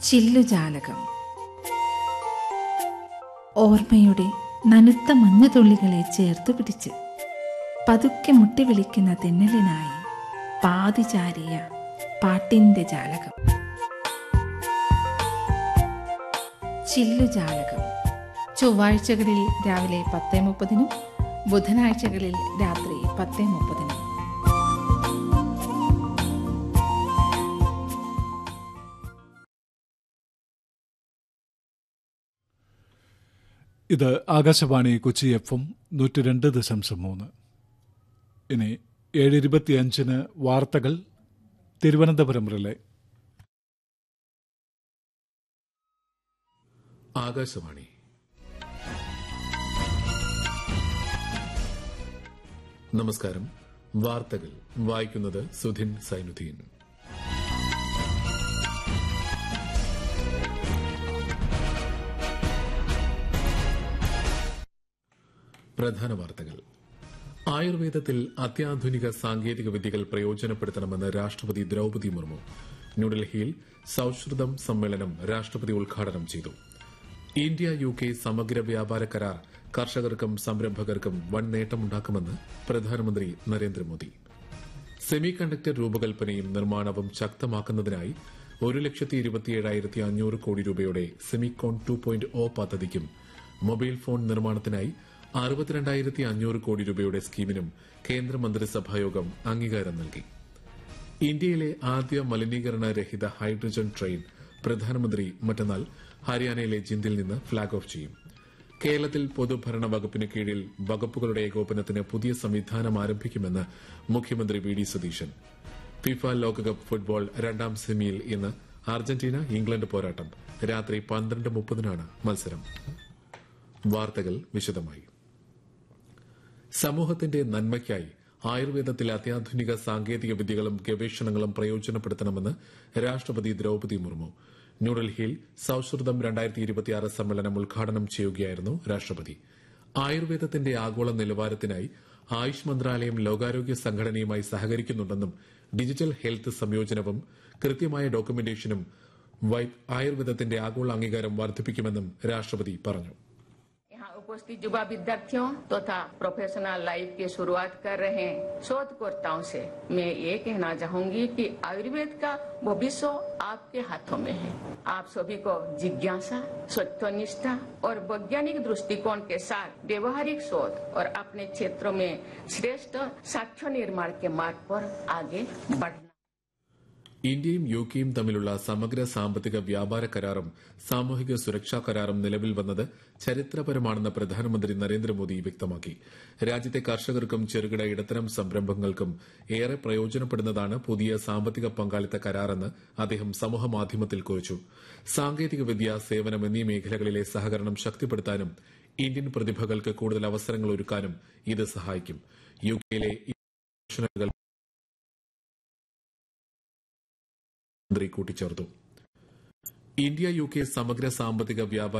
ചില്ലുജാലകം ഓർമ്മയുടെ നനുത്ത മഞ്ഞുതുള്ളികളെ ചേർത്തു പിടിച്ച് പതുക്കെ മുട്ടി വിളിക്കുന്ന തെന്നലിനായി പാതിചാരിയ പാട്ടിന്റെ ജാലകം ചില്ലുജാലകം ചൊവ്വാഴ്ചകളിൽ രാവിലെ പത്ത് മുപ്പതിനും ബുധനാഴ്ചകളിൽ രാത്രി പത്ത് മുപ്പതിനും ഇത് ആകാശവാണി കൊച്ചി എഫ് എം നൂറ്റി രണ്ട് ദശാംശം മൂന്ന് ഇനി ഏഴ് ഇരുപത്തിയഞ്ചിന് വാർത്തകൾ തിരുവനന്തപുരം റിലേ ആകാശവാണി നമസ്കാരം വാർത്തകൾ വായിക്കുന്നത് സുധിൻ സൈനുദ്ദീൻ പ്രധാന വാർത്തകൾ ആയുർവേദത്തിൽ അത്യാധുനിക സാങ്കേതിക വിദ്യകൾ പ്രയോജനപ്പെടുത്തണമെന്ന് രാഷ്ട്രപതി ദ്രൌപതി മുർമു ന്യൂഡൽഹിയിൽ സൌഹൃദം സമ്മേളനം രാഷ്ട്രപതി ഉദ്ഘാടനം ചെയ്തു ഇന്ത്യ യു കെ സമഗ്ര വ്യാപാര കരാർ കർഷകർക്കും സംരംഭകർക്കും വൻ നേട്ടമുണ്ടാക്കുമെന്ന് പ്രധാനമന്ത്രി നരേന്ദ്രമോദി സെമി കണ്ടക്ടർ രൂപകൽപ്പനയും നിർമ്മാണവും ശക്തമാക്കുന്നതിനായി ഒരു ലക്ഷത്തി ഇരുപത്തിയേഴായിരത്തി അഞ്ഞൂറ് കോടി രൂപയുടെ സെമികോൺ ടു പോയിന്റ് ഒ പദ്ധതിക്കും മൊബൈൽ ഫോൺ നിർമ്മാണത്തിനായി അറുപത്തിരണ്ടായിരത്തി അഞ്ഞൂറ് കോടി രൂപയുടെ സ്കീമിനും കേന്ദ്രമന്ത്രിസഭായോഗം അംഗീകാരം നൽകി ഇന്ത്യയിലെ ആദ്യ മലിനീകരണ രഹിത ഹൈഡ്രജൻ ട്രെയിൻ പ്രധാനമന്ത്രി മറ്റന്നാൾ ഹരിയാനയിലെ ജിന്ദിൽ നിന്ന് ഫ്ളാഗ് ഓഫ് ചെയ്യും കേരളത്തിൽ പൊതുഭരണ വകുപ്പിന് കീഴിൽ വകുപ്പുകളുടെ ഏകോപനത്തിന് പുതിയ സംവിധാനം ആരംഭിക്കുമെന്ന് മുഖ്യമന്ത്രി വി ഡി സതീശൻ ഫിഫ ലോകകപ്പ് ഫുട്ബോൾ രണ്ടാം സെമിയിൽ ഇന്ന് അർജന്റീന ഇംഗ്ലണ്ട് പോരാട്ടം രാത്രി പന്ത്രണ്ട് മുപ്പതിനാണ് മത്സരം വാർത്തകൾ വിശദമായി സമൂഹത്തിന്റെ നന്മയ്ക്കായി ആയുർവേദത്തിൽ അത്യാധുനിക സാങ്കേതിക വിദ്യകളും ഗവേഷണങ്ങളും പ്രയോജനപ്പെടുത്തണമെന്ന് രാഷ്ട്രപതി ദ്രൌപതി മുർമു ന്യൂഡൽഹിയിൽ സൌഹൃദം രണ്ടായിരത്തി ഇരുപത്തിയാറ് സമ്മേളനം ഉദ്ഘാടനം ചെയ്യുകയായിരുന്നു രാഷ്ട്രപതി ആയുർവേദത്തിന്റെ ആഗോള നിലവാരത്തിനായി ആയുഷ് മന്ത്രാലയം ലോകാരോഗ്യ സംഘടനയുമായി സഹകരിക്കുന്നുണ്ടെന്നും ഡിജിറ്റൽ ഹെൽത്ത് സംയോജനവും കൃത്യമായ ഡോക്യുമെന്റേഷനും ആയുർവേദത്തിന്റെ ആഗോള അംഗീകാരം വർദ്ധിപ്പിക്കുമെന്നും രാഷ്ട്രപതി പറഞ്ഞു यहाँ उपस्थित युवा विद्यार्थियों तथा प्रोफेशनल लाइफ की शुरुआत कर रहे शोधकर्ताओं से मैं ये कहना चाहूंगी कि आयुर्वेद का भविष्य आपके हाथों में है आप सभी को जिज्ञासा सत्यनिष्ठा और वैज्ञानिक दृष्टिकोण के साथ व्यवहारिक शोध और अपने क्षेत्रों में श्रेष्ठ साक्ष्य निर्माण के मार्ग पर आगे बढ़ना ഇന്ത്യയും യു കെയും തമ്മിലുള്ള സമഗ്ര സാമ്പത്തിക വ്യാപാര കരാറും സാമൂഹിക സുരക്ഷാ കരാറും നിലവിൽ വന്നത് ചരിത്രപരമാണെന്ന് പ്രധാനമന്ത്രി നരേന്ദ്രമോദി വ്യക്തമാക്കി രാജ്യത്തെ കർഷകർക്കും ചെറുകിട ഇടത്തരം സംരംഭങ്ങൾക്കും ഏറെ പ്രയോജനപ്പെടുന്നതാണ് പുതിയ സാമ്പത്തിക പങ്കാളിത്ത കരാറെന്ന് അദ്ദേഹം സമൂഹമാധ്യമത്തിൽ കുറിച്ചു സാങ്കേതികവിദ്യ സേവനം എന്നീ മേഖലകളിലെ സഹകരണം ശക്തിപ്പെടുത്താനും ഇന്ത്യൻ പ്രതിഭകൾക്ക് കൂടുതൽ അവസരങ്ങൾ ഒരുക്കാനും ഇത് സഹായിക്കും യു കെയിലെ മന്ത്രി കൂട്ടിച്ചേർത്തു ഇന്ത്യ യു കെ സമഗ്ര സാമ്പത്തിക വ്യാപാര